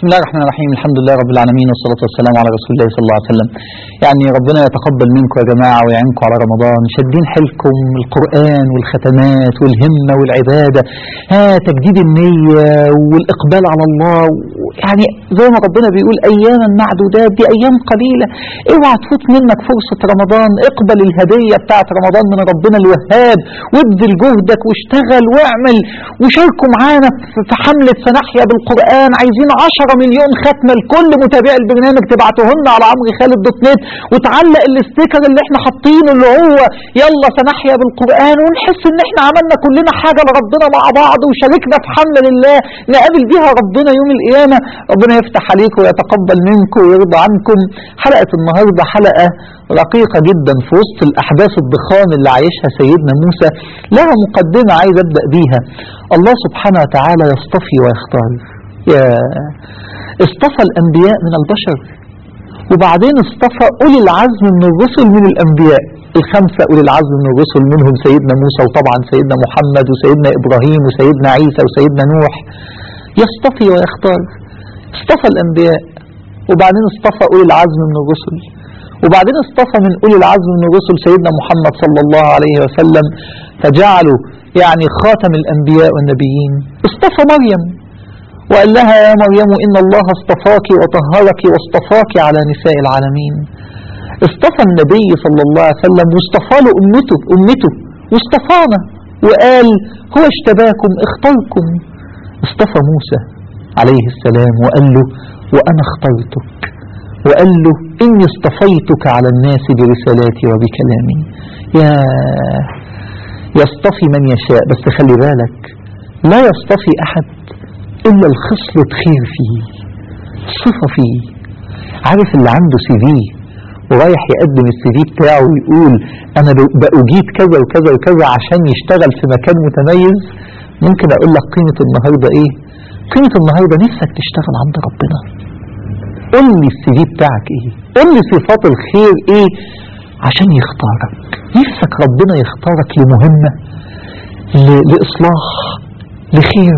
بسم الله الرحمن الرحيم الحمد لله رب العالمين والصلاة والسلام على رسول الله صلى الله عليه وسلم يعني ربنا يتقبل منكم يا جماعة ويعينكم على رمضان شادين حيلكم القرآن والختمات والهمة والعبادة ها تجديد النية والإقبال على الله يعني زي ما ربنا بيقول أياما معدودات دي أيام قليلة اوعى تفوت منك فرصة رمضان اقبل الهدية بتاعت رمضان من ربنا الوهاب وابذل جهدك واشتغل واعمل وشاركوا معانا في حملة سنحيا بالقرآن عايزين 10 مليون ختمة لكل متابع البرنامج تبعتوهن على عمرو خالد دوت نت وتعلق الاستيكر اللي احنا حاطينه اللي هو يلا سنحيا بالقرآن ونحس ان احنا عملنا كلنا حاجة لربنا مع بعض وشاركنا في حملة لله نقابل بيها ربنا يوم القيامة ربنا يفتح عليكم ويتقبل منكم ويرضى عنكم حلقة النهاردة حلقة رقيقة جدا في وسط الأحداث الضخام اللي عايشها سيدنا موسى لها مقدمة عايز أبدأ بيها الله سبحانه وتعالى يصطفي ويختار يا اصطفى الأنبياء من البشر وبعدين اصطفى أولي العزم من الرسل من الأنبياء الخمسة أولي العزم من الرسل منهم سيدنا موسى وطبعا سيدنا محمد وسيدنا إبراهيم وسيدنا عيسى وسيدنا نوح يصطفي ويختار اصطفى الأنبياء وبعدين اصطفى أولي العزم من الرسل وبعدين اصطفى من أولي العزم من الرسل سيدنا محمد صلى الله عليه وسلم فجعله يعني خاتم الأنبياء والنبيين اصطفى مريم وقال لها يا مريم إن الله اصطفاك وطهرك واصطفاك على نساء العالمين اصطفى النبي صلى الله عليه وسلم واصطفى له أمته, أمته واصطفانا وقال هو اشتباكم اختاركم اصطفى موسى عليه السلام وقال له وأنا اخترتك وقال له إني اصطفيتك على الناس برسالاتي وبكلامي يا يصطفي من يشاء بس خلي بالك لا يصطفي أحد إلا الخصلة خير فيه صفة فيه عارف اللي عنده سي في ورايح يقدم السي في بتاعه ويقول أنا بأجيد كذا وكذا وكذا عشان يشتغل في مكان متميز ممكن أقول لك قيمة النهاردة إيه قيمة النهاردة نفسك تشتغل عند ربنا قول لي السي في بتاعك ايه قول لي صفات الخير ايه عشان يختارك نفسك ربنا يختارك لمهمة ل- لإصلاح لخير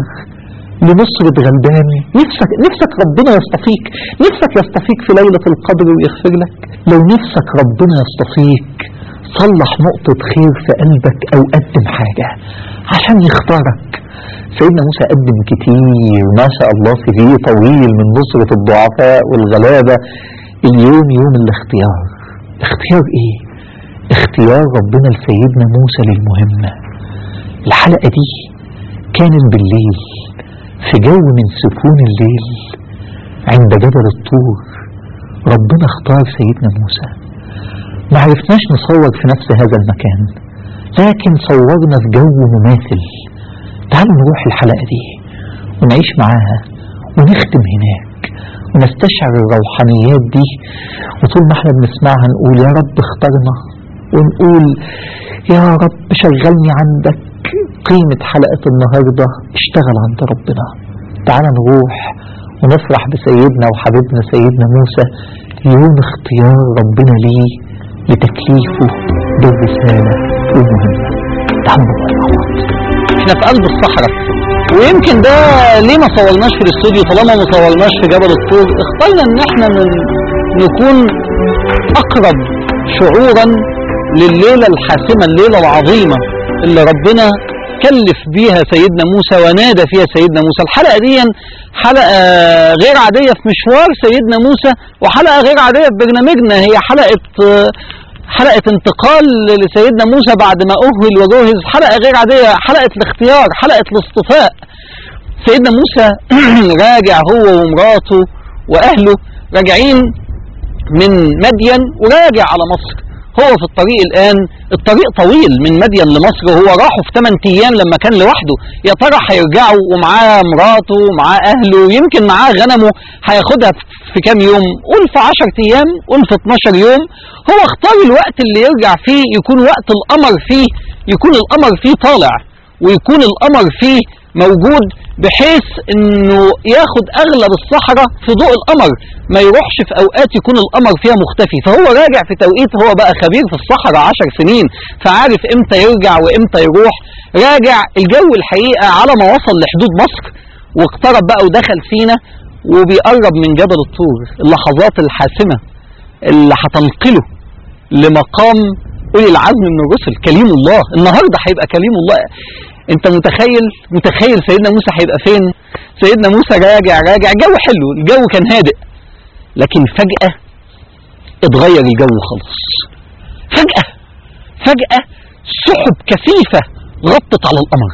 لنصرة غلبان نفسك, نفسك ربنا يصطفيك نفسك يصطفيك في ليلة القدر ويغفر لك لو نفسك ربنا يصطفيك صلح نقطة خير في قلبك أو قدم حاجة عشان يختارك سيدنا موسى قدم كتير ما شاء الله سيفيه طويل من نصرة الضعفاء والغلابة اليوم يوم الاختيار اختيار ايه اختيار ربنا لسيدنا موسى للمهمة الحلقة دي كانت بالليل في جو من سكون الليل عند جبل الطور ربنا اختار سيدنا موسى ما عرفناش نصور في نفس هذا المكان لكن صورنا في جو مماثل تعالوا نروح الحلقة دي ونعيش معاها ونختم هناك ونستشعر الروحانيات دي وطول ما احنا بنسمعها نقول يا رب اخترنا ونقول يا رب شغلني عندك قيمة حلقة النهاردة اشتغل عند ربنا تعال نروح ونفرح بسيدنا وحبيبنا سيدنا موسى يوم اختيار ربنا ليه لتكليفه بالرسالة والمهمة تعالوا نروح مع بعض احنا في قلب الصحراء ويمكن ده ليه ما صورناش في الاستوديو طالما ما صورناش في جبل الطور اخترنا ان احنا من نكون اقرب شعورا لليلة الحاسمة الليلة العظيمة اللي ربنا كلف بيها سيدنا موسى ونادى فيها سيدنا موسى الحلقة دي حلقة غير عادية في مشوار سيدنا موسى وحلقة غير عادية في برنامجنا هي حلقة حلقة انتقال لسيدنا موسى بعد ما أهل وجهز حلقة غير عادية حلقة الاختيار حلقة الاصطفاء سيدنا موسى راجع هو ومراته وأهله راجعين من مدين وراجع على مصر هو في الطريق الآن الطريق طويل من مدين لمصر وهو راحوا في 8 أيام لما كان لوحده يا ترى هيرجعوا ومعاه مراته ومعاه أهله يمكن معاه غنمه هياخدها في كام يوم قول في 10 أيام قول في 12 يوم هو اختار الوقت اللي يرجع فيه يكون وقت القمر فيه يكون القمر فيه طالع ويكون القمر فيه موجود بحيث انه ياخد اغلب الصحراء في ضوء القمر ما يروحش في اوقات يكون القمر فيها مختفي فهو راجع في توقيت هو بقى خبير في الصحراء عشر سنين فعارف امتى يرجع وامتى يروح راجع الجو الحقيقة على ما وصل لحدود مصر واقترب بقى ودخل سينا وبيقرب من جبل الطور اللحظات الحاسمة اللي هتنقله لمقام أولي العزم من الرسل كليم الله النهاردة هيبقى كليم الله انت متخيل متخيل سيدنا موسى هيبقى فين سيدنا موسى راجع راجع الجو حلو الجو كان هادئ لكن فجأة اتغير الجو خالص فجأة فجأة سحب كثيفة غطت على القمر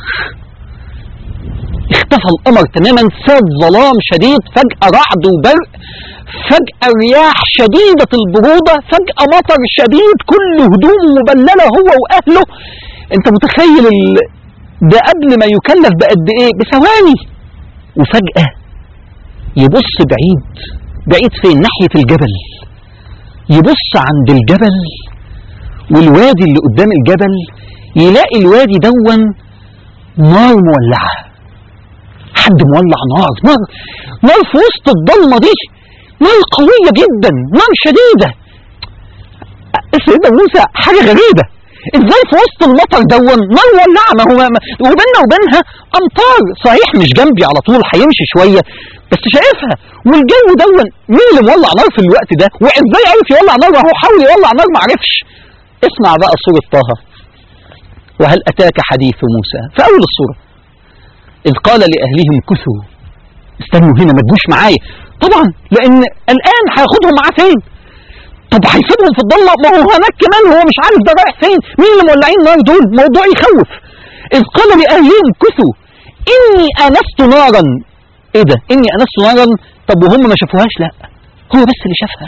اختفى القمر تماما ساد ظلام شديد فجأة رعد وبرق فجأة رياح شديدة البرودة فجأة مطر شديد كل هدومه مبللة هو وأهله انت متخيل ال... ده قبل ما يكلف بقد ايه بثواني وفجأة يبص بعيد بعيد فين ناحية الجبل يبص عند الجبل والوادي اللي قدام الجبل يلاقي الوادي دون نار مولعة حد مولع نار نار نار في وسط الضلمة دي نار قوية جدا نار شديدة سيدنا موسى حاجة غريبة ازاي في وسط المطر دون نار مولعة ما هو ما وبيننا وبينها امطار صحيح مش جنبي على طول هيمشي شوية بس شايفها والجو دون مين اللي مولع نار في الوقت ده وازاي عرف يولع نار وهو حاول يولع نار ما عرفش اسمع بقى سورة طه وهل أتاك حديث موسى في أول السورة إذ قال لأهلهم كثوا استنوا هنا ما تجوش معايا طبعا لأن الآن هياخدهم معاه فين طب هيسيبهم في الضلة ما هو هناك كمان هو مش عارف ده رايح فين مين اللي مولعين النار دول موضوع يخوف إذ قال لأهلهم كثوا إني آنست نارا إيه ده إني آنست نارا طب وهم ما شافوهاش لا هو بس اللي شافها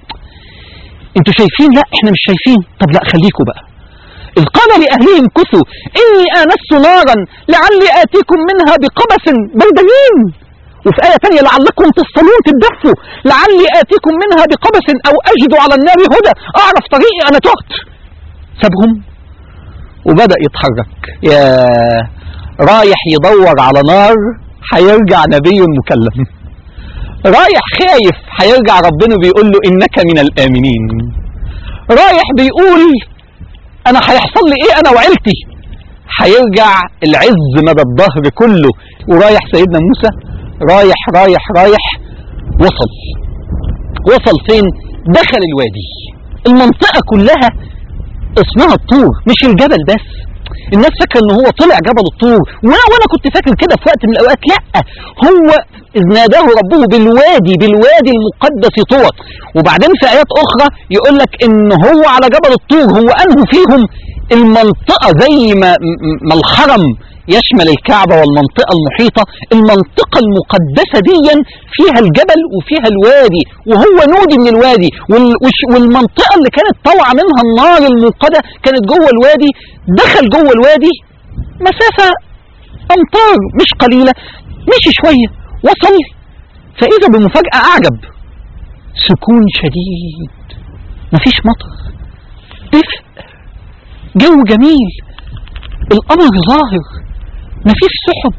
انتوا شايفين لا احنا مش شايفين طب لا خليكوا بقى إذ قال لأهلهم كثوا إني آنست نارا لعلي آتيكم منها بقبس بردين وفي آية تانية لعلكم تصطلون تدفوا لعلي آتيكم منها بقبس أو أجد على النار هدى أعرف طريقي أنا تهت سابهم وبدأ يتحرك يا رايح يدور على نار هيرجع نبي مكلم رايح خايف هيرجع ربنا بيقول له إنك من الآمنين رايح بيقول أنا هيحصل لي إيه أنا وعيلتي هيرجع العز مدى الظهر كله ورايح سيدنا موسى رايح رايح رايح وصل وصل فين دخل الوادي المنطقة كلها اسمها الطور مش الجبل بس الناس فاكره ان هو طلع جبل الطور وانا وانا كنت فاكر كده في وقت من الاوقات لا هو اذ ناداه ربه بالوادي بالوادي المقدس طور وبعدين في ايات اخرى يقول لك ان هو على جبل الطور هو انه فيهم المنطقه زي ما ما الحرم يشمل الكعبة والمنطقة المحيطة المنطقة المقدسة دي فيها الجبل وفيها الوادي وهو نودي من الوادي والمنطقة اللي كانت طالعة منها النار الموقدة كانت جوه الوادي دخل جوه الوادي مسافة أمتار مش قليلة مشي شوية وصل فإذا بمفاجأة أعجب سكون شديد مفيش مطر دفء جو جميل القمر ظاهر مفيش سحب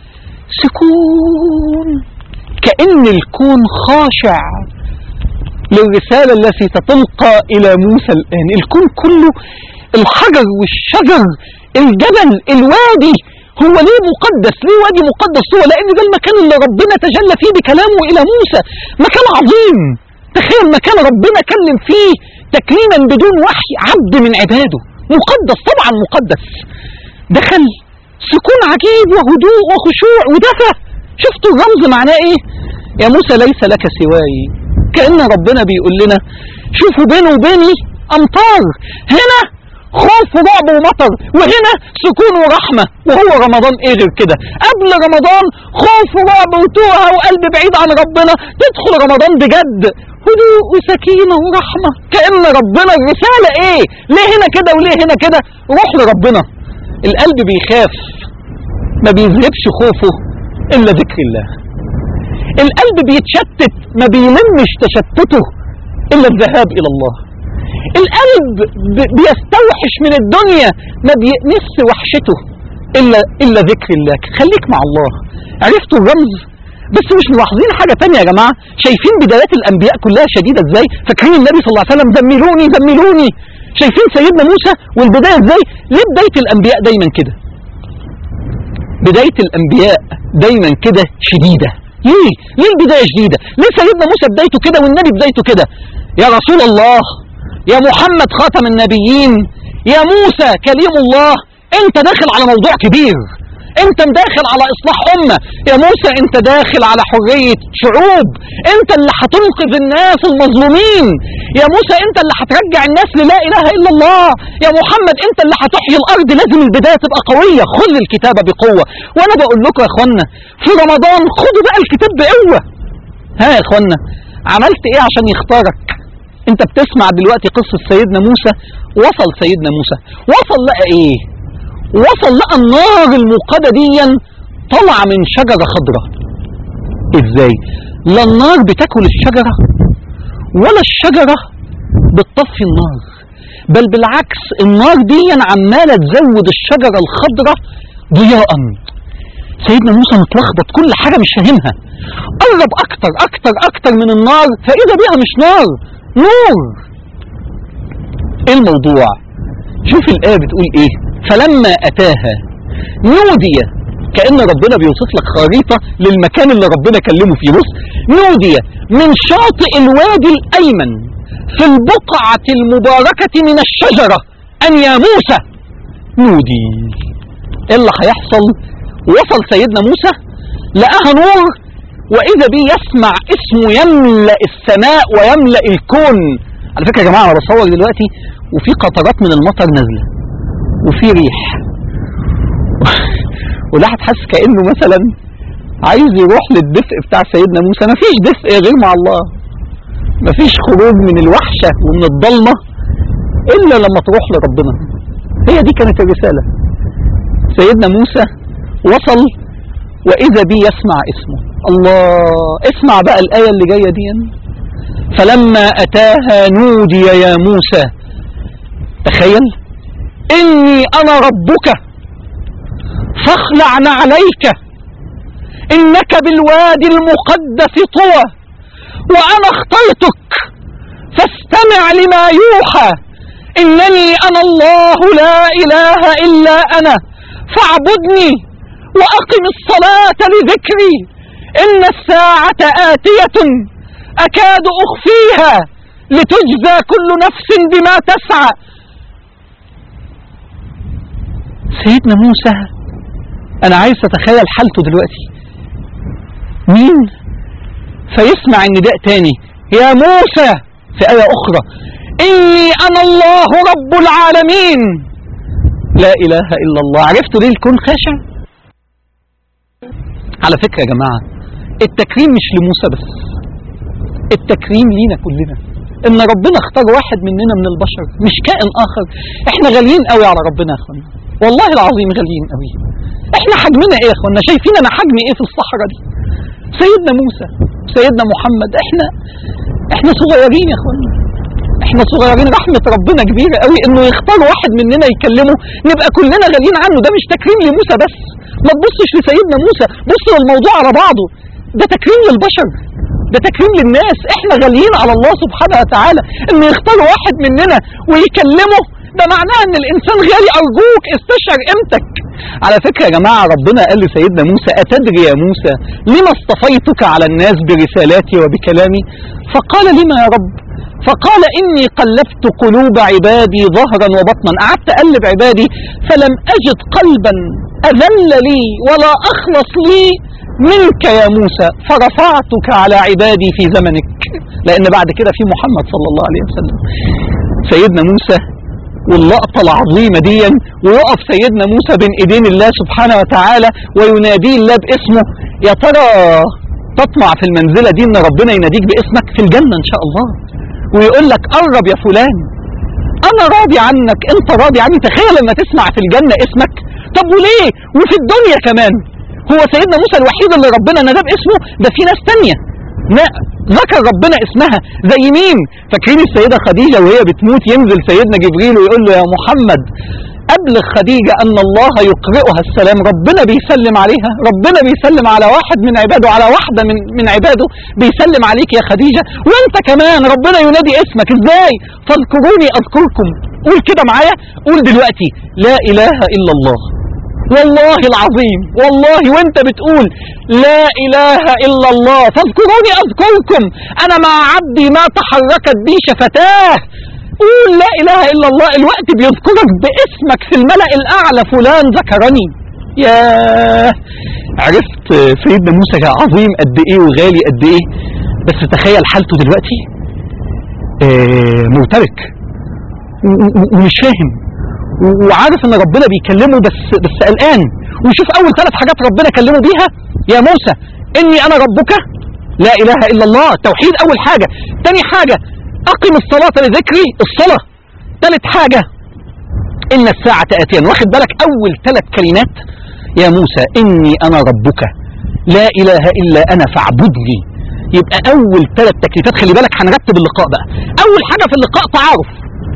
سكون كأن الكون خاشع للرسالة التي ستلقى إلى موسى الآن الكون كله الحجر والشجر الجبل الوادي هو ليه مقدس ليه وادي مقدس هو لأن ده المكان اللي ربنا تجلى فيه بكلامه إلى موسى مكان عظيم تخيل مكان ربنا كلم فيه تكليما بدون وحي عبد من عباده مقدس طبعا مقدس دخل سكون عجيب وهدوء وخشوع ودفى شفتوا الرمز معناه ايه يا موسى ليس لك سواي كأن ربنا بيقول لنا شوفوا بينه وبيني أمطار هنا خوف ورعب ومطر وهنا سكون ورحمة وهو رمضان ايه غير كده قبل رمضان خوف ورعب وتوهة وقلب بعيد عن ربنا تدخل رمضان بجد هدوء وسكينة ورحمة كأن ربنا الرسالة ايه ليه هنا كده وليه هنا كده روح لربنا القلب بيخاف ما بيذهبش خوفه إلا ذكر الله القلب بيتشتت ما بيلمش تشتته إلا الذهاب إلى الله القلب بيستوحش من الدنيا ما بيأنس وحشته إلا, إلا ذكر الله خليك مع الله عرفتوا الرمز بس مش ملاحظين حاجة تانية يا جماعة شايفين بدايات الأنبياء كلها شديدة ازاي فاكرين النبي صلى الله عليه وسلم زملوني زملوني شايفين سيدنا موسى والبداية ازاي ليه بداية الأنبياء دايما كده بداية الأنبياء دايما كده شديدة ليه ليه البدايه جديده ليه سيدنا موسى بدايته كده والنبي بدايته كده يا رسول الله يا محمد خاتم النبيين يا موسى كليم الله انت داخل على موضوع كبير انت داخل على اصلاح امه يا موسى انت داخل على حريه شعوب انت اللي هتنقذ الناس المظلومين يا موسى انت اللي هترجع الناس للا اله الا الله يا محمد انت اللي هتحيي الارض لازم البدايه تبقى قويه خذ الكتابه بقوه وانا بقول لكم يا اخوانا في رمضان خدوا بقى الكتاب بقوه ها يا اخوانا عملت ايه عشان يختارك انت بتسمع دلوقتي قصه سيدنا موسى وصل سيدنا موسى وصل لقى ايه وصل لقى النار الموقدة دي طلع من شجرة خضراء ازاي لا النار بتاكل الشجرة ولا الشجرة بتطفي النار بل بالعكس النار دي عمالة تزود الشجرة الخضراء ضياء سيدنا موسى متلخبط كل حاجة مش فاهمها قرب أكتر أكتر أكتر من النار فإذا بيها مش نار نور إيه الموضوع شوف الآية بتقول إيه فلما أتاها نودي كأن ربنا بيوصف لك خريطة للمكان اللي ربنا كلمه فيه بص نودي من شاطئ الوادي الأيمن في البقعة المباركة من الشجرة أن يا موسى نودي إيه اللي هيحصل وصل سيدنا موسى لقاها نور وإذا بيه يسمع اسمه يملأ السماء ويملأ الكون على فكرة يا جماعة أنا بصور دلوقتي وفي قطرات من المطر نازلة وفي ريح والواحد حاسس كانه مثلا عايز يروح للدفء بتاع سيدنا موسى مفيش دفء غير مع الله مفيش خروج من الوحشه ومن الضلمه الا لما تروح لربنا هي دي كانت الرساله سيدنا موسى وصل واذا بي يسمع اسمه الله اسمع بقى الايه اللي جايه دي فلما اتاها نودي يا موسى تخيل إني أنا ربك فاخلع نعليك إنك بالوادي المقدس طوى وأنا اخترتك فاستمع لما يوحى إنني أنا الله لا إله إلا أنا فاعبدني وأقم الصلاة لذكري إن الساعة آتية أكاد أخفيها لتجزى كل نفس بما تسعى سيدنا موسى انا عايز اتخيل حالته دلوقتي مين فيسمع النداء تاني يا موسى في آية أخرى إني أنا الله رب العالمين لا إله إلا الله عرفتوا ليه الكون خاشع على فكرة يا جماعة التكريم مش لموسى بس التكريم لينا كلنا ان ربنا اختار واحد مننا من البشر مش كائن اخر احنا غاليين قوي على ربنا يا اخوانا والله العظيم غاليين قوي احنا حجمنا ايه يا اخوانا شايفين انا حجمي ايه في الصحراء دي سيدنا موسى سيدنا محمد احنا احنا صغيرين يا اخوانا احنا صغيرين رحمة ربنا كبيرة قوي انه يختار واحد مننا يكلمه نبقى كلنا غاليين عنه ده مش تكريم لموسى بس ما تبصش لسيدنا موسى بص للموضوع على بعضه ده تكريم للبشر ده تكريم للناس احنا غاليين على الله سبحانه وتعالى انه يختار واحد مننا ويكلمه ده معناه ان الانسان غالي ارجوك استشعر قيمتك على فكرة يا جماعة ربنا قال لسيدنا موسى أتدري يا موسى لما اصطفيتك على الناس برسالاتي وبكلامي فقال لما يا رب فقال إني قلبت قلوب عبادي ظهرا وبطنا قعدت أقلب عبادي فلم أجد قلبا أذل لي ولا أخلص لي منك يا موسى فرفعتك على عبادي في زمنك لأن بعد كده في محمد صلى الله عليه وسلم سيدنا موسى واللقطة العظيمة دي ويقف سيدنا موسى بين ايدين الله سبحانه وتعالى ويناديه الله باسمه يا ترى تطمع في المنزلة دي ان ربنا يناديك باسمك في الجنة ان شاء الله ويقول لك قرب يا فلان انا راضي عنك انت راضي عني تخيل لما تسمع في الجنة اسمك طب وليه وفي الدنيا كمان هو سيدنا موسى الوحيد اللي ربنا ناداه باسمه ده في ناس تانية لا ذكر ربنا اسمها زي مين فاكرين السيدة خديجة وهي بتموت ينزل سيدنا جبريل ويقول له يا محمد أبلغ خديجة أن الله يقرئها السلام ربنا بيسلم عليها ربنا بيسلم على واحد من عباده على واحدة من, من عباده بيسلم عليك يا خديجة وانت كمان ربنا ينادي اسمك ازاي فاذكروني أذكركم قول كده معايا قول دلوقتي لا إله إلا الله والله العظيم والله وانت بتقول لا اله الا الله فاذكروني اذكركم انا مع عبدي ما تحركت بي شفتاه قول لا اله الا الله الوقت بيذكرك باسمك في الملأ الاعلى فلان ذكرني ياه عرفت سيدنا موسى عظيم قد ايه وغالي قد ايه بس تخيل حالته دلوقتي آه مرتبك و- و- ومش فاهم و- وعارف ان ربنا بيكلمه بس بس قلقان ويشوف اول ثلاث حاجات ربنا كلمه بيها يا موسى اني انا ربك لا اله الا الله توحيد اول حاجه تاني حاجه اقم الصلاه لذكري الصلاه ثالث حاجه ان الساعه اتيان واخد بالك اول ثلاث كلمات يا موسى اني انا ربك لا اله الا انا فاعبدني يبقى اول ثلاث تكليفات خلي بالك هنرتب اللقاء بقى اول حاجه في اللقاء تعارف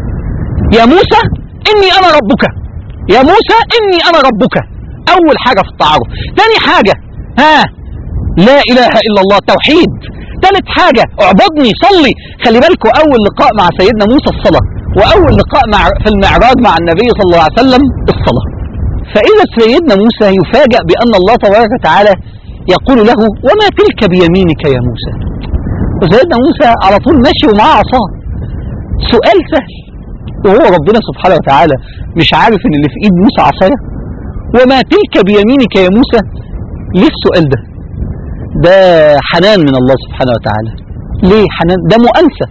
يا موسى اني انا ربك يا موسى اني انا ربك اول حاجه في التعارف ثاني حاجه ها لا اله الا الله توحيد ثالث حاجه اعبدني صلي خلي بالكوا اول لقاء مع سيدنا موسى الصلاه واول لقاء مع في المعراج مع النبي صلى الله عليه وسلم الصلاه فاذا سيدنا موسى يفاجأ بان الله تبارك وتعالى يقول له وما تلك بيمينك يا موسى وسيدنا موسى على طول ماشي ومعاه عصاه سؤال سهل وهو ربنا سبحانه وتعالى مش عارف ان اللي في ايد موسى عصايه وما تلك بيمينك يا موسى ليه السؤال ده ده حنان من الله سبحانه وتعالى ليه حنان ده مؤنسة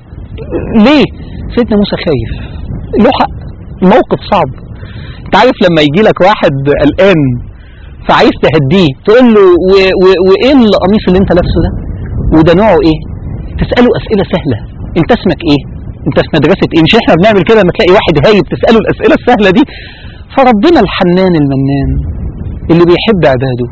ليه سيدنا موسى خايف له حق الموقف صعب انت عارف لما يجي لك واحد قلقان فعايز تهديه تقول له و- و- وايه القميص اللي انت لابسه ده وده نوعه ايه تساله اسئله سهله انت اسمك ايه انت في مدرسه ايه مش احنا بنعمل كده لما تلاقي واحد هايب تساله الاسئله السهله دي فربنا الحنان المنان اللي بيحب عباده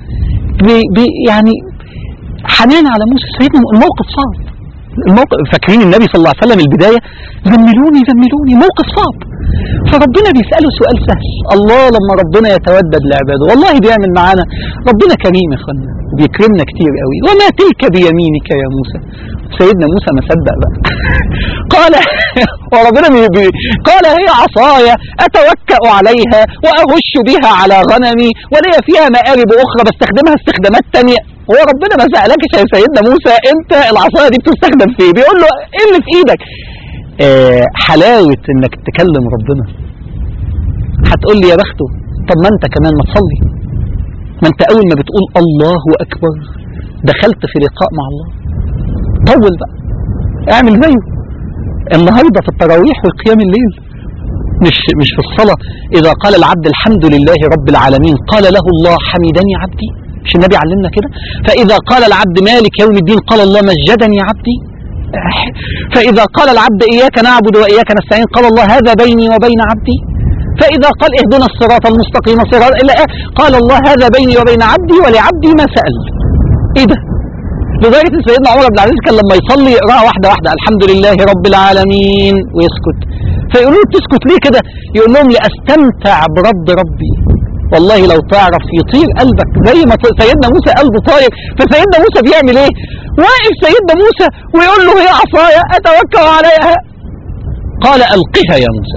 بي بي يعني حنان على موسى سيدنا الموقف صعب الموقف فاكرين النبي صلى الله عليه وسلم البدايه زملوني زملوني موقف صعب فربنا بيساله سؤال سهل الله لما ربنا يتودد لعباده والله بيعمل معانا ربنا كريم يا اخوانا بيكرمنا كتير قوي وما تلك بيمينك يا موسى سيدنا موسى ما صدق بقى قال وربنا بي بي قال هي عصاي اتوكا عليها واهش بها على غنمي ولي فيها مآرب اخرى بستخدمها استخدامات تانية هو ربنا ما سالكش يا سيدنا موسى انت العصايه دي بتستخدم في ايه بيقول له ايه اللي في ايدك آه حلاوه انك تكلم ربنا هتقول لي يا بخته طب ما انت كمان ما تصلي ما انت اول ما بتقول الله اكبر دخلت في لقاء مع الله طول بقى اعمل زيه النهارده في التراويح وقيام الليل مش مش في الصلاه اذا قال العبد الحمد لله رب العالمين قال له الله حمدني عبدي مش النبي علمنا كده فاذا قال العبد مالك يوم الدين قال الله مجدني عبدي فاذا قال العبد اياك نعبد واياك نستعين قال الله هذا بيني وبين عبدي فإذا قال اهدنا الصراط المستقيم صراط إلا إيه؟ قال الله هذا بيني وبين عبدي ولعبدي ما سأل إيه ده لدرجة إن سيدنا عمر بن العزيز كان لما يصلي يقراها واحدة واحدة الحمد لله رب العالمين ويسكت فيقولوا له تسكت ليه كده يقول لهم لأستمتع برد ربي والله لو تعرف يطير قلبك زي ما ط- سيدنا موسى قلبه طاير فسيدنا موسى بيعمل ايه واقف سيدنا موسى ويقول له هي عصايا اتوكل عليها قال القها يا موسى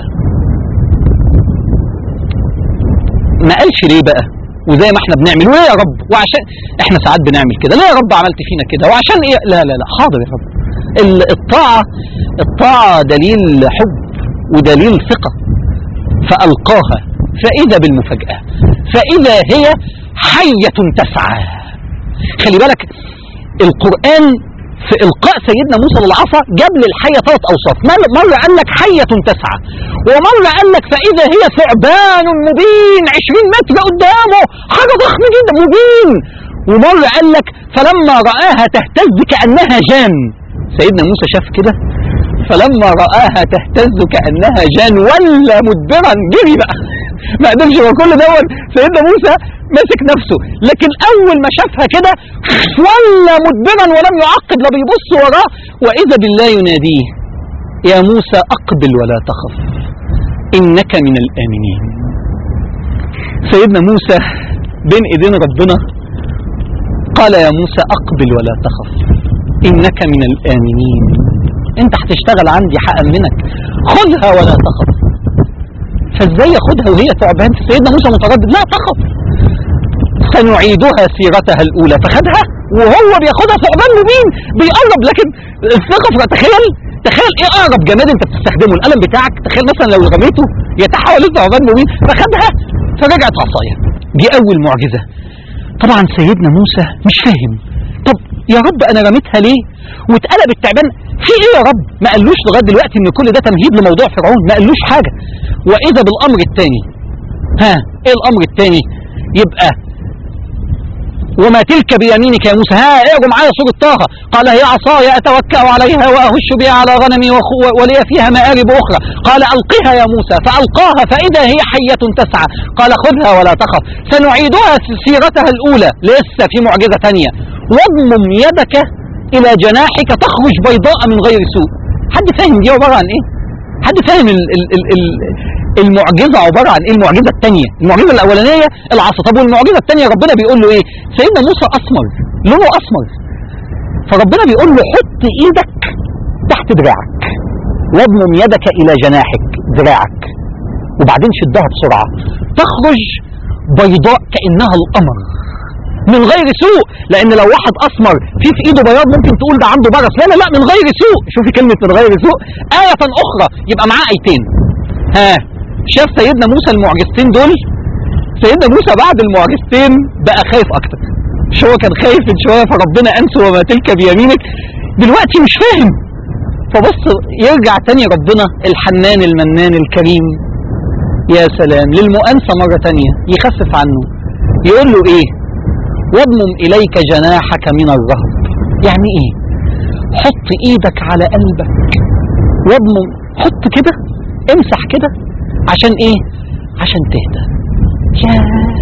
ما قالش ليه بقى وزي ما احنا بنعمل ويه يا رب وعشان احنا ساعات بنعمل كده ليه يا رب عملت فينا كده وعشان ايه لا لا لا حاضر يا رب ال- الطاعة الطاعة دليل حب ودليل ثقة فألقاها فإذا بالمفاجأة فإذا هي حية تسعى خلي بالك القرآن في إلقاء سيدنا موسى للعصا جاب للحية ثلاث أوصاف مر- مرة قال لك حية تسعى ومرة قال لك فإذا هي ثعبان مبين 20 متر قدامه حاجة ضخمة جدا مبين ومرة قال لك فلما رآها تهتز كأنها جان سيدنا موسى شاف كده فلما رآها تهتز كأنها جان ولا مدبرا جري بقى ما قدرش هو كل دوت سيدنا موسى ماسك نفسه لكن اول ما شافها كده ولا مدبرا ولم يعقب لا بيبص وراه واذا بالله يناديه يا موسى اقبل ولا تخف انك من الامنين سيدنا موسى بين ايدين ربنا قال يا موسى اقبل ولا تخف انك من الامنين انت هتشتغل عندي هامنك خذها ولا تخف فازاي ياخدها وهي ثعبان سيدنا موسى متردد لا تخف سنعيدها سيرتها الاولى فخدها وهو بياخدها ثعبان مبين بيقرب لكن الثقه في- تخيل تخيل ايه اقرب جماد انت بتستخدمه القلم بتاعك تخيل مثلا لو رميته يتحول لثعبان مبين فخدها فرجعت عصايه دي اول معجزه طبعا سيدنا موسى مش فاهم طب يا رب انا رميتها ليه واتقلب التعبان في ايه يا رب ما قالوش لغايه دلوقتي ان كل ده تمهيد لموضوع فرعون ما قالوش حاجه واذا بالامر الثاني ها ايه الامر الثاني يبقى وما تلك بيمينك يا موسى ها اقروا معايا سورة طه قال هي عصاي اتوكا عليها واهش بها على غنمي وخ- ولي فيها مآرب اخرى قال القها يا موسى فالقاها فاذا هي حية تسعى قال خذها ولا تخف سنعيدها س- سيرتها الاولى لسه في معجزة ثانية واضمم يدك الى جناحك تخرج بيضاء من غير سوء حد فاهم دي عبارة عن ايه حد فاهم ال ال ال ال المعجزه عباره عن ايه المعجزه الثانيه المعجزه الاولانيه العصا طب والمعجزه الثانيه ربنا بيقول له ايه سيدنا موسى اسمر لونه اسمر فربنا بيقول له حط ايدك تحت دراعك واضمم يدك الى جناحك دراعك وبعدين شدها بسرعه تخرج بيضاء كانها القمر من غير سوء لان لو واحد اسمر في في ايده بياض ممكن تقول ده عنده برص لا لا لا من غير سوء شوفي كلمه من غير سوء ايه اخرى يبقى معاه ايتين ها شاف سيدنا موسى المعجزتين دول سيدنا موسى بعد المعجزتين بقى خايف اكتر مش هو كان خايف من شويه فربنا انسى وما تلك بيمينك دلوقتي مش فاهم فبص يرجع تاني ربنا الحنان المنان الكريم يا سلام للمؤانسه مره تانيه يخفف عنه يقول له ايه واضمم اليك جناحك من الرهب يعني ايه حط ايدك على قلبك واضمم حط كده امسح كده عشان ايه عشان تهدى يا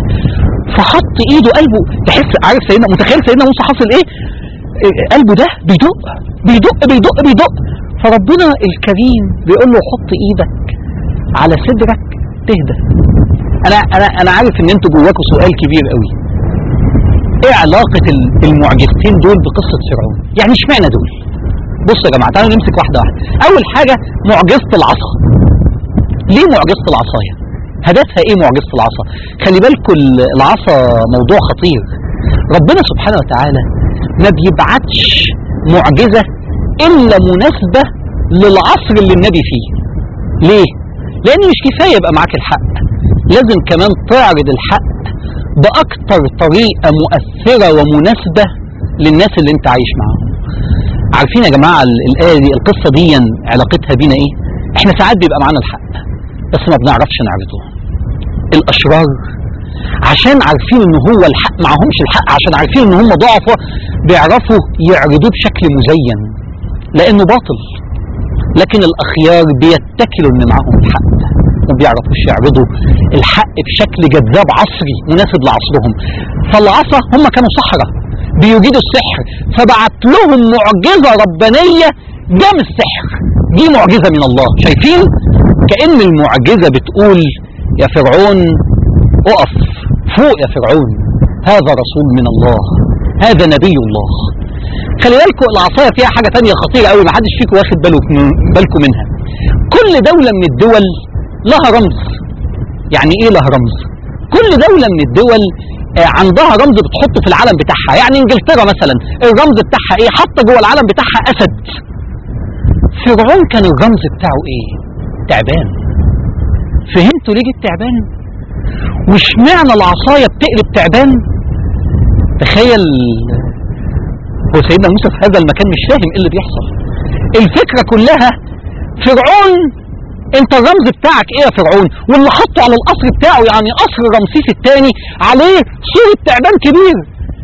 فحط ايده قلبه تحس عارف سيدنا متخيل سيدنا موسى حصل ايه إيه، قلبه ده بيدق بيدق بيدق بيدق فربنا الكريم بيقول له حط ايدك على صدرك تهدى انا انا انا عارف ان انتوا جواكم سؤال كبير قوي ايه علاقة ال- المعجزتين دول بقصة فرعون؟ يعني اشمعنى دول؟ بصوا يا جماعة تعالوا نمسك واحدة واحدة. أول حاجة معجزة العصا. ليه معجزة العصاية؟ هدفها ايه معجزة العصا؟ خلي بالكم ال- العصا موضوع خطير. ربنا سبحانه وتعالى ما بيبعتش معجزة إلا مناسبة للعصر اللي النبي فيه. ليه؟ لأن مش كفاية يبقى معاك الحق. لازم كمان تعرض الحق بأكتر طريقة مؤثرة ومناسبة للناس اللي انت عايش معاهم عارفين يا جماعة ال- الآية دي القصة دي علاقتها بينا ايه احنا ساعات بيبقى معانا الحق بس ما بنعرفش نعرضه الأشرار عشان عارفين ان هو الحق معهمش الحق عشان عارفين ان هم ضعفة بيعرفوا يعرضوه بشكل مزين لانه باطل لكن الاخيار بيتكلوا ان معاهم الحق ما بيعرفوش يعرضوا الحق بشكل جذاب عصري مناسب لعصرهم فالعصا هم كانوا سحرة بيوجدوا السحر فبعت لهم معجزة ربانية ده مش سحر دي معجزة من الله شايفين كأن المعجزة بتقول يا فرعون اقف فوق يا فرعون هذا رسول من الله هذا نبي الله خلي بالكم العصايه فيها حاجه تانية خطيره قوي ما حدش فيكم واخد باله بالكم منها كل دوله من الدول لها رمز يعني ايه لها رمز كل دوله من الدول آه، عندها رمز بتحطه في العلم بتاعها يعني انجلترا مثلا الرمز بتاعها ايه حاطه جوه العلم بتاعها اسد فرعون كان الرمز بتاعه ايه تعبان فهمتوا ليه جه التعبان واشمعنى العصايه بتقلب تعبان تخيل هو سيدنا موسى في هذا المكان مش فاهم ايه اللي بيحصل الفكره كلها فرعون انت الرمز بتاعك ايه يا فرعون واللي حطه على القصر بتاعه يعني قصر رمسيس الثاني عليه صورة تعبان كبير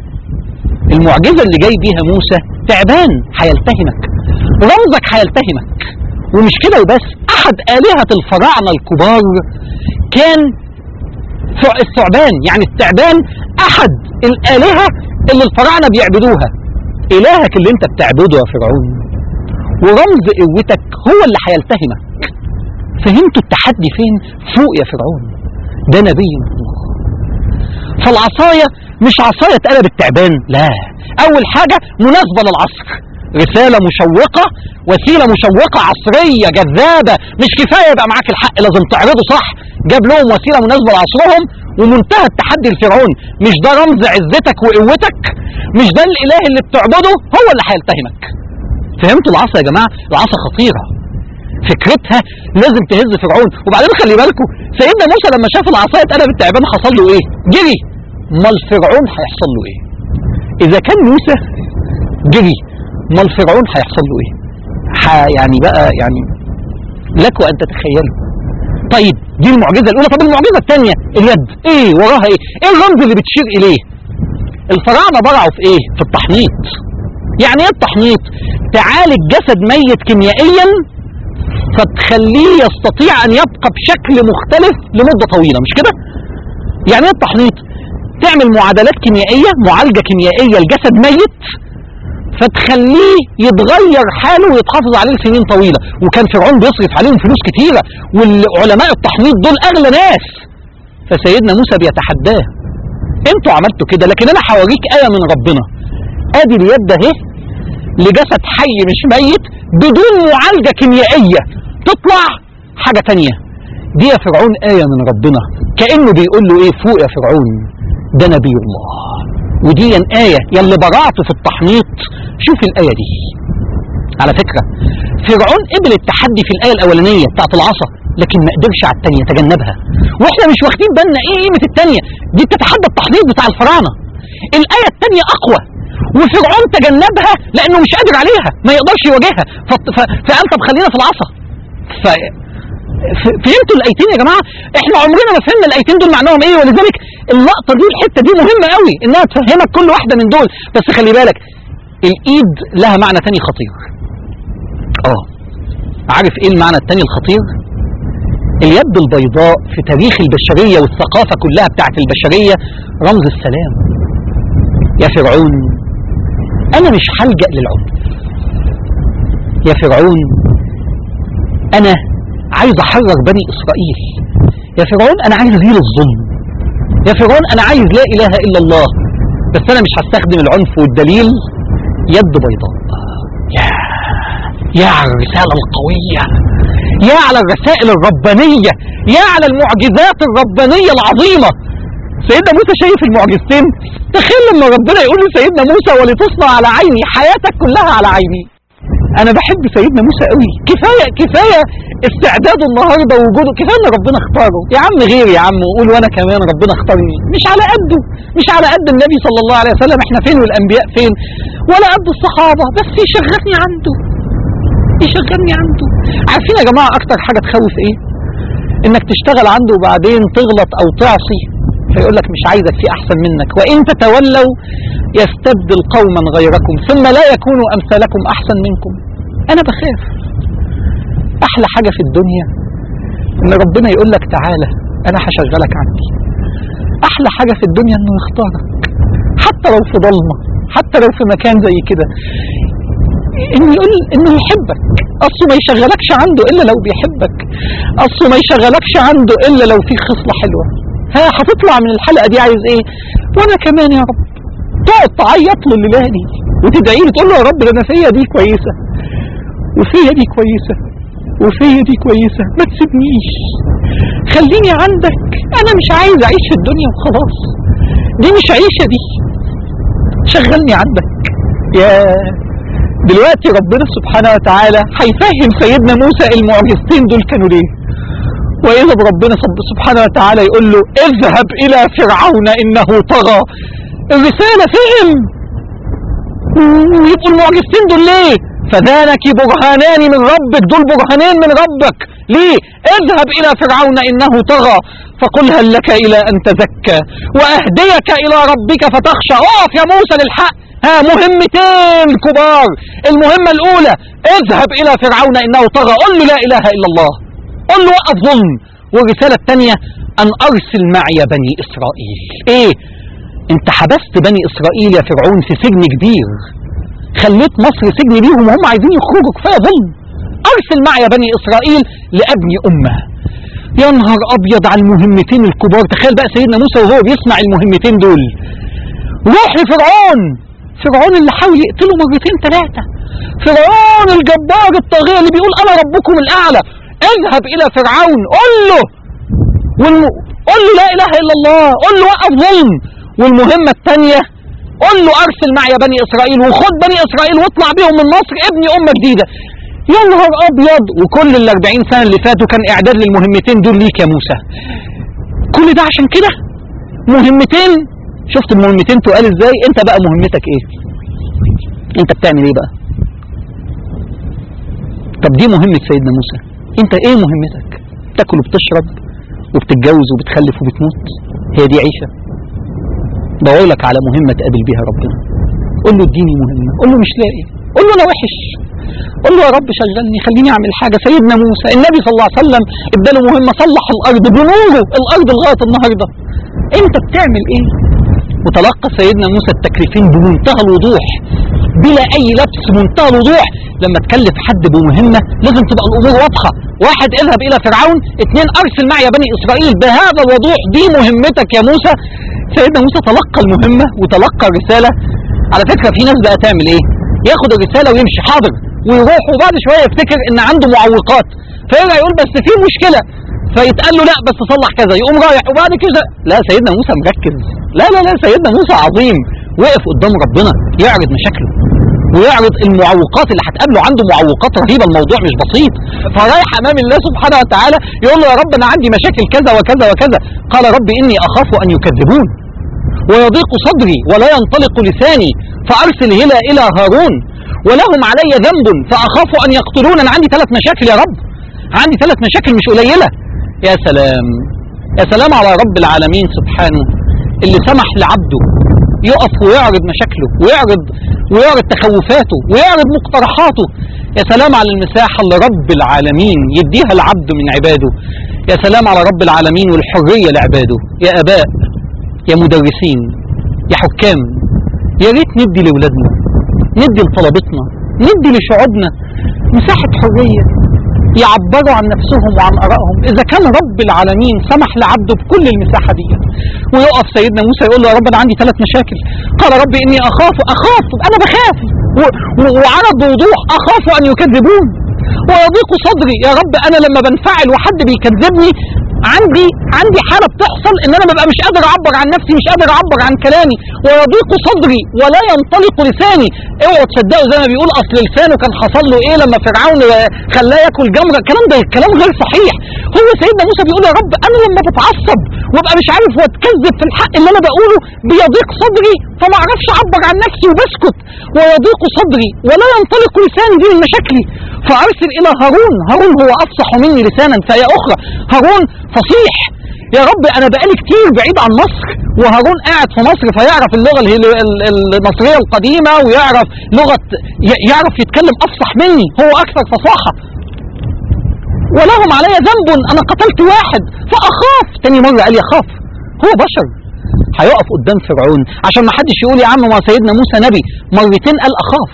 المعجزة اللي جاي بيها موسى تعبان هيلتهمك رمزك هيلتهمك ومش كده وبس احد آلهة الفراعنة الكبار كان ثع- الثعبان يعني التعبان احد الآلهة اللي الفراعنة بيعبدوها إلهك اللي انت بتعبده يا فرعون ورمز قوتك هو اللي هيلتهمك فهمتوا التحدي فين فوق يا فرعون ده نبي من الله فالعصاية مش عصاية اتقلبت تعبان لا أول حاجة مناسبة للعصر رسالة مشوقة وسيلة مشوقة عصرية جذابة مش كفاية يبقى معاك الحق لازم تعرضه صح جاب لهم وسيله مناسبه لعصرهم ومنتهى التحدي لفرعون مش ده رمز عزتك وقوتك مش ده الاله اللي بتعبده هو اللي هيلتهمك فهمتوا العصا يا جماعه العصا خطيره فكرتها لازم تهز فرعون وبعدين خلي بالكم سيدنا موسى لما شاف العصايه اتقلبت تعبان حصل له ايه جري امال فرعون هيحصل له ايه اذا كان موسى جري امال فرعون هيحصل له ايه ح يعني بقى يعني لكم ان تتخيلوا طيب دي المعجزه الاولى طب المعجزه الثانيه اليد ايه وراها ايه ايه الرمز اللي بتشير اليه الفراعنه برعوا في ايه في التحنيط يعني ايه التحنيط تعالج جسد ميت كيميائيا فتخليه يستطيع ان يبقى بشكل مختلف لمده طويله مش كده يعني ايه التحنيط تعمل معادلات كيميائيه معالجه كيميائيه لجسد ميت فتخليه يتغير حاله ويتحافظ عليه لسنين طويله وكان فرعون بيصرف عليهم فلوس كتيره والعلماء التحنيط دول اغلى ناس فسيدنا موسى بيتحداه انتوا عملتوا كده لكن انا هوريك ايه من ربنا ادي اليد اهي لجسد حي مش ميت بدون معالجه كيميائيه تطلع حاجه تانية دي يا فرعون ايه من ربنا كانه بيقول له ايه فوق يا فرعون ده نبي الله ودي آية يلي برعته في التحنيط شوف الآية دي على فكرة فرعون قبل التحدي في الآية الأولانية بتاعت العصا لكن ما قدرش على الثانية تجنبها واحنا مش واخدين بالنا ايه قيمة الثانية دي بتتحدى التحنيط بتاع الفراعنة الآية الثانية أقوى وفرعون تجنبها لأنه مش قادر عليها ما يقدرش يواجهها فقال طب خلينا في العصا ف... فهمتوا الايتين يا جماعه احنا عمرنا ما فهمنا الايتين دول معناهم ايه ولذلك اللقطه دي الحته دي مهمه قوي انها تفهمك كل واحده من دول بس خلي بالك الايد لها معنى تاني خطير اه عارف ايه المعنى التاني الخطير اليد البيضاء في تاريخ البشريه والثقافه كلها بتاعت البشريه رمز السلام يا فرعون انا مش هلجا للعنف يا فرعون انا عايز احرر بني اسرائيل يا فرعون انا عايز ازيل الظلم يا فرعون انا عايز لا اله الا الله بس انا مش هستخدم العنف والدليل يد بيضاء يا يا على الرساله القويه يا على الرسائل الربانيه يا على المعجزات الربانيه العظيمه سيدنا موسى شايف المعجزتين تخيل لما ربنا يقول لسيدنا موسى ولتصنع على عيني حياتك كلها على عيني انا بحب سيدنا موسى قوي كفايه كفايه استعداده النهارده ووجوده كفايه ان ربنا اختاره يا عم غير يا عم وقول وانا كمان ربنا اختارني مش على قده مش على قد النبي صلى الله عليه وسلم احنا فين والانبياء فين ولا قد الصحابه بس يشغلني عنده يشغلني عنده عارفين يا جماعه اكتر حاجه تخوف ايه انك تشتغل عنده وبعدين تغلط او تعصي فيقول لك مش عايزك في احسن منك وان تتولوا يستبدل قوما غيركم ثم لا يكونوا امثالكم احسن منكم انا بخاف احلى حاجه في الدنيا ان ربنا يقول لك تعالى انا هشغلك عندي احلى حاجه في الدنيا انه يختارك حتى لو في ضلمه حتى لو في مكان زي كده انه يقول انه يحبك اصله ما يشغلكش عنده الا لو بيحبك اصله ما يشغلكش عنده الا لو في خصله حلوه ها هتطلع من الحلقه دي عايز ايه وانا كمان يا رب تقعد تعيط له الليله دي وتدعي له تقول له يا رب ده انا فيا دي كويسه وفيا دي كويسه وفيا دي كويسه ما تسيبنيش خليني عندك انا مش عايز اعيش في الدنيا وخلاص دي مش عيشه دي شغلني عندك يا دلوقتي ربنا سبحانه وتعالى هيفهم سيدنا موسى المعجزتين دول كانوا ليه وإذا بربنا سبحانه وتعالى يقول له اذهب إلى فرعون إنه طغى الرسالة فهم ويبقوا المعجزتين دول ليه فذانك برهانان من ربك دول برهانين من ربك ليه اذهب إلى فرعون إنه طغى فقل هل لك إلى أن تزكى وأهديك إلى ربك فتخشى اقف يا موسى للحق ها مهمتين كبار المهمة الأولى اذهب إلى فرعون إنه طغى قل له لا إله إلا الله قل له وقف ظلم والرسالة الثانية أن أرسل معي بني إسرائيل إيه أنت حبست بني إسرائيل يا فرعون في سجن كبير خليت مصر سجن ليهم وهم عايزين يخرجوا كفاية ظلم أرسل معي بني إسرائيل لأبني أمة يا نهار أبيض على المهمتين الكبار تخيل بقى سيدنا موسى وهو بيسمع المهمتين دول روح لفرعون فرعون اللي حاول يقتله مرتين ثلاثة فرعون الجبار الطاغية اللي بيقول أنا ربكم الأعلى اذهب إلى فرعون قل له والم... قول له لا اله الا الله قول له وقف ظلم والمهمه الثانيه قول له ارسل معي بني اسرائيل وخد بني اسرائيل واطلع بيهم من مصر ابني امه جديده يا نهار ابيض وكل ال 40 سنه اللي فاتوا كان اعداد للمهمتين دول ليك يا موسى كل ده عشان كده مهمتين شفت المهمتين تقال ازاي انت بقى مهمتك ايه انت بتعمل ايه بقى طب دي مهمة سيدنا موسى انت ايه مهمتك بتاكل وبتشرب وبتتجوز وبتخلف وبتموت هي دي عيشة بقولك على مهمة تقابل بيها ربنا قول له اديني مهمة قول له مش لاقي قول له انا وحش قول له يا رب شغلني خليني اعمل حاجة سيدنا موسى النبي صلى الله عليه وسلم اداله مهمة صلح الارض بنوره الارض لغاية النهاردة انت بتعمل ايه وتلقى سيدنا موسى التكليفين بمنتهى الوضوح بلا اي لبس منتهى الوضوح لما تكلف حد بمهمة لازم تبقى الامور واضحة واحد اذهب الى فرعون اثنين ارسل معي بني اسرائيل بهذا الوضوح دي مهمتك يا موسى سيدنا موسى تلقى المهمة وتلقى الرسالة على فكرة في ناس بقى تعمل ايه ياخد الرسالة ويمشي حاضر ويروح وبعد شوية يفتكر ان عنده معوقات فيرجع يقول بس في مشكلة فيتقال له لا بس صلح كذا يقوم رايح وبعد كده لا سيدنا موسى مركز لا لا لا سيدنا موسى عظيم وقف قدام ربنا يعرض مشاكله ويعرض المعوقات اللي هتقابله عنده معوقات رهيبه الموضوع مش بسيط فرايح امام الله سبحانه وتعالى يقول له يا رب انا عندي مشاكل كذا وكذا وكذا قال رب اني اخاف ان يكذبون ويضيق صدري ولا ينطلق لساني فارسل هنا الى هارون ولهم علي ذنب فاخاف ان يقتلون انا عندي ثلاث مشاكل يا رب عندي ثلاث مشاكل مش قليله يا سلام يا سلام على رب العالمين سبحانه اللي سمح لعبده يقف ويعرض مشاكله ويعرض ويعرض تخوفاته ويعرض مقترحاته يا سلام على المساحة اللي رب العالمين يديها العبد من عباده يا سلام على رب العالمين والحرية لعباده يا أباء يا مدرسين يا حكام يا ريت ندي لأولادنا ندي لطلبتنا ندي لشعوبنا مساحة حرية يعبروا عن نفسهم وعن آرائهم إذا كان رب العالمين سمح لعبده بكل المساحة دي ويقف سيدنا موسى يقول له يا رب أنا عندي ثلاث مشاكل قال رب إني أخاف أخاف أنا بخاف و- و- وعرض بوضوح أخاف أن يكذبون ويضيق صدري يا رب أنا لما بنفعل وحد بيكذبني عندي عندي حالة بتحصل ان انا ببقى مش قادر اعبر عن نفسي مش قادر اعبر عن كلامي ويضيق صدري ولا ينطلق لساني اوعوا تصدقوا زي ما بيقول اصل لسانه كان حصل له ايه لما فرعون خلاه ياكل جمره الكلام ده كلام غير صحيح هو سيدنا موسى بيقول يا رب انا لما بتعصب وابقى مش عارف واتكذب في الحق اللي انا بقوله بيضيق صدري فما اعرفش اعبر عن نفسي وبسكت ويضيق صدري ولا ينطلق لساني دي من مشاكلي فارسل الى هارون هارون هو افصح مني لسانا فهي اخرى هارون فصيح يا رب انا بقالي كتير بعيد عن مصر وهارون قاعد في مصر فيعرف اللغه الهيل- ال- ال- المصريه القديمه ويعرف لغه ي- يعرف يتكلم افصح مني هو اكثر فصاحه ولهم علي ذنب انا قتلت واحد فاخاف تاني مره قال يخاف هو بشر هيقف قدام فرعون عشان ما حدش يقول يا عم ما سيدنا موسى نبي مرتين قال اخاف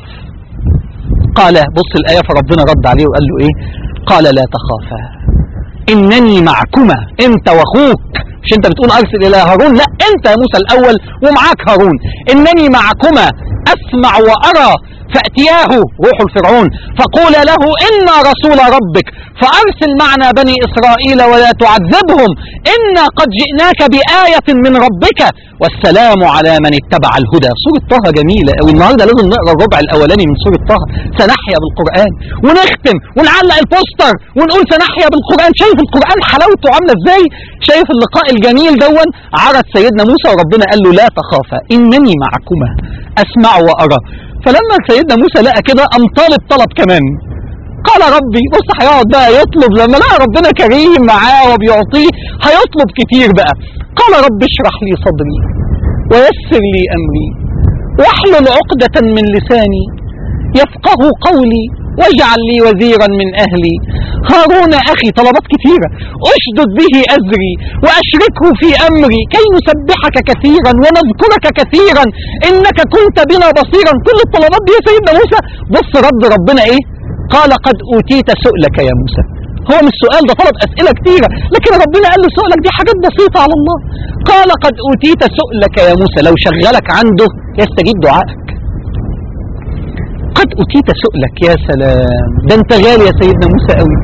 قال بص الايه فربنا رد عليه وقال له ايه قال لا تخافا انني معكما انت واخوك مش انت بتقول ارسل الى هارون لا انت يا موسى الاول ومعاك هارون انني معكما اسمع وارى فاتياه روح الفرعون فقولا له انا رسول ربك فارسل معنا بني اسرائيل ولا تعذبهم انا قد جئناك بايه من ربك والسلام على من اتبع الهدى سوره طه جميله قوي النهارده لازم نقرا الربع الاولاني من سوره طه سنحيا بالقران ونختم ونعلق البوستر ونقول سنحيا بالقران شايف القران حلاوته عامله ازاي شايف اللقاء الجميل دون عرض سيدنا موسى وربنا قال له لا تخافا انني معكما اسمع وارى فلما سيدنا موسى لقى كده قام طالب طلب كمان قال ربي بص هيقعد بقى يطلب لما لقى ربنا كريم معاه وبيعطيه هيطلب كتير بقى قال رب اشرح لي صدري ويسر لي امري واحلل عقدة من لساني يفقه قولي واجعل لي وزيرا من اهلي هارون اخي طلبات كثيرة اشدد به ازري واشركه في امري كي نسبحك كثيرا ونذكرك كثيرا انك كنت بنا بصيرا كل الطلبات دي يا سيدنا موسى بص رد ربنا ايه قال قد اوتيت سؤلك يا موسى هو مش سؤال ده طلب اسئله كتيره لكن ربنا قال له سؤلك دي حاجات بسيطه على الله قال قد اوتيت سؤلك يا موسى لو شغلك عنده يستجيب دعائك قد أتيت سؤلك يا سلام ده انت غالي يا سيدنا موسى قوي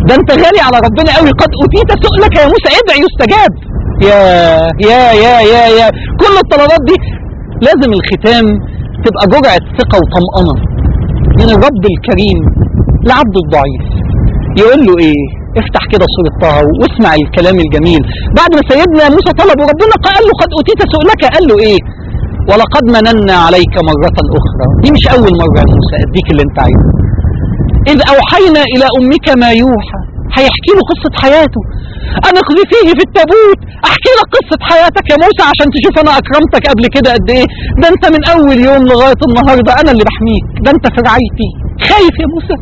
ده انت غالي على ربنا قوي قد اوتيت سؤلك يا موسى ادعي يستجاب يا يا يا يا يا كل الطلبات دي لازم الختام تبقى جرعة ثقة وطمأنة من الرب الكريم لعبد الضعيف يقول له ايه افتح كده سورة طه واسمع الكلام الجميل بعد ما سيدنا موسى طلب وربنا قال له قد اوتيت سؤلك قال له ايه ولقد مننا عليك مرة أخرى دي مش أول مرة يا موسى أديك اللي أنت عايزه إذ أوحينا إلى أمك ما يوحى هيحكي له قصة حياته أنا اقذفيه في التابوت أحكي لك قصة حياتك يا موسى عشان تشوف أنا أكرمتك قبل كده قد إيه ده أنت من أول يوم لغاية النهاردة أنا اللي بحميك ده أنت في رعايتي خايف يا موسى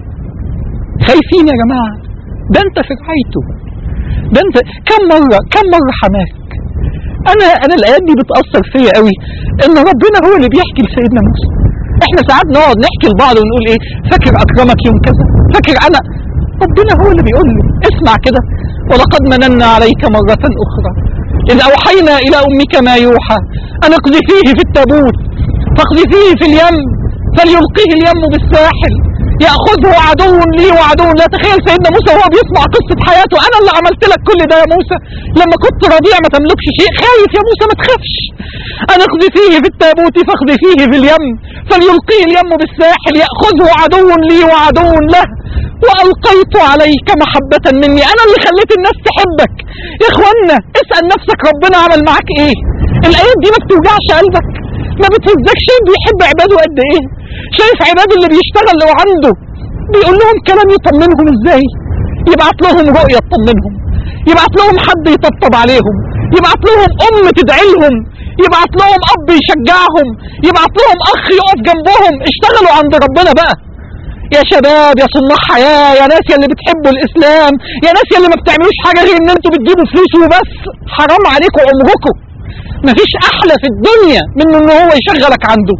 خايفين يا جماعة ده أنت في رعايته ده أنت كم مرة كم مرة حماك انا انا الايات دي بتاثر فيا قوي ان ربنا هو اللي بيحكي لسيدنا موسى احنا ساعات نقعد نحكي لبعض ونقول ايه فاكر اكرمك يوم كذا فاكر انا ربنا هو اللي بيقول له اسمع كده ولقد مننا عليك مرة اخرى اذ اوحينا الى امك ما يوحى ان اقذفيه في التابوت فاقذفيه في اليم فليلقيه اليم بالساحل ياخذه عدو لي وعدو لا تخيل سيدنا موسى وهو بيسمع قصه حياته انا اللي عملت لك كل ده يا موسى لما كنت رضيع ما تملكش شيء خايف يا موسى ما تخافش انا اخذفيه في التابوت فاخذفيه في اليم فليلقيه اليم بالساحل ياخذه عدو لي وعدو له والقيت عليك محبه مني انا اللي خليت الناس تحبك يا اخوانا اسال نفسك ربنا عمل معاك ايه الايات دي ما بتوجعش قلبك ما بتهزكش بيحب عباده قد ايه شايف عباده اللي بيشتغل لو عنده بيقول لهم كلام يطمنهم ازاي يبعت لهم رؤية تطمنهم يبعت لهم حد يطبطب عليهم يبعت لهم ام تدعي لهم يبعت لهم اب يشجعهم يبعت لهم اخ يقف جنبهم اشتغلوا عند ربنا بقى يا شباب يا صناع حياة يا ناس يا اللي بتحبوا الاسلام يا ناس يا اللي ما بتعملوش حاجة غير ان انتوا بتجيبوا فلوس وبس حرام عليكم عمركم مفيش احلى في الدنيا من ان هو يشغلك عنده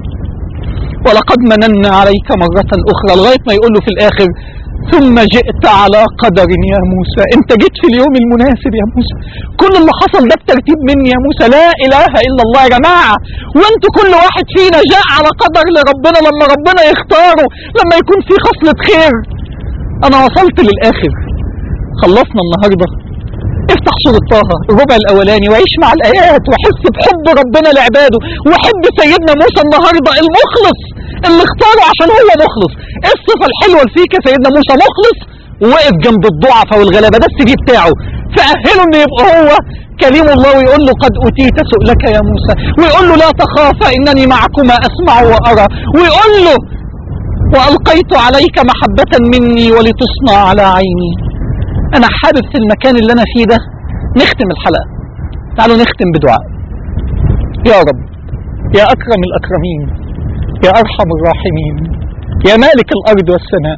ولقد مننا عليك مرة اخرى لغاية ما يقول له في الاخر ثم جئت على قدر يا موسى انت جيت في اليوم المناسب يا موسى كل اللي حصل ده بترتيب مني يا موسى لا اله الا الله يا جماعة وانتوا كل واحد فينا جاء على قدر لربنا لما ربنا يختاره لما يكون في خصلة خير انا وصلت للاخر خلصنا النهارده افتح سورة طه الربع الاولاني وعيش مع الايات وحس بحب ربنا لعباده وحب سيدنا موسى النهارده المخلص اللي اختاره عشان هو مخلص ايه الصفة الحلوة اللي فيك يا سيدنا موسى مخلص ووقف جنب الضعفاء والغلابة ده السي في بتاعه فأهله انه يبقى هو كليم الله ويقول له قد أوتيت سؤلك يا موسى ويقول له لا تخافا إنني معكما أسمع وأرى ويقول له وألقيت عليك محبة مني ولتصنع على عيني أنا حابب في المكان اللي أنا فيه ده نختم الحلقة تعالوا نختم بدعاء يا رب يا أكرم الأكرمين يا أرحم الراحمين يا مالك الأرض والسماء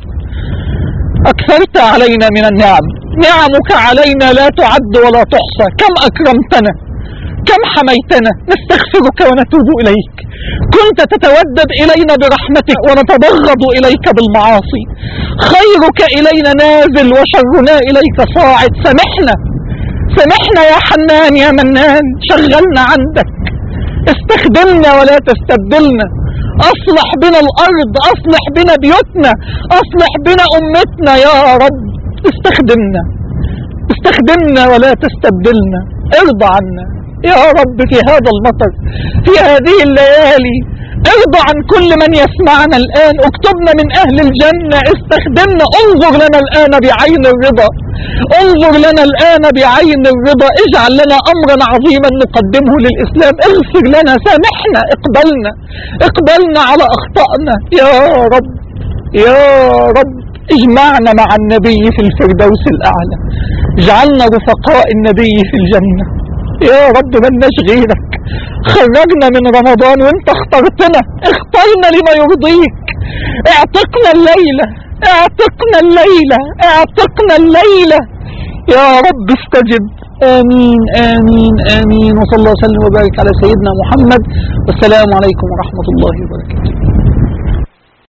أكثرت علينا من النعم نعمك علينا لا تعد ولا تحصى كم أكرمتنا كم حميتنا نستغفرك ونتوب إليك كنت تتودد إلينا برحمتك ونتبغض إليك بالمعاصي خيرك إلينا نازل وشرنا إليك صاعد سامحنا سامحنا يا حنان يا منان شغلنا عندك استخدمنا ولا تستبدلنا اصلح بنا الارض اصلح بنا بيوتنا اصلح بنا امتنا يا رب استخدمنا استخدمنا ولا تستبدلنا ارضى عنا يا رب في هذا المطر في هذه الليالي ارضى عن كل من يسمعنا الآن اكتبنا من أهل الجنة استخدمنا انظر لنا الآن بعين الرضا انظر لنا الآن بعين الرضا اجعل لنا أمرا عظيما نقدمه للإسلام اغفر لنا سامحنا اقبلنا اقبلنا على أخطائنا يا رب يا رب اجمعنا مع النبي في الفردوس الأعلى اجعلنا رفقاء النبي في الجنة يا رب ملناش غيرك خرجنا من رمضان وانت اخترتنا اخترنا لما يرضيك اعتقنا الليلة اعتقنا الليلة اعتقنا الليلة يا رب استجب آمين آمين آمين وصلى الله وسلم وبارك على سيدنا محمد والسلام عليكم ورحمة الله وبركاته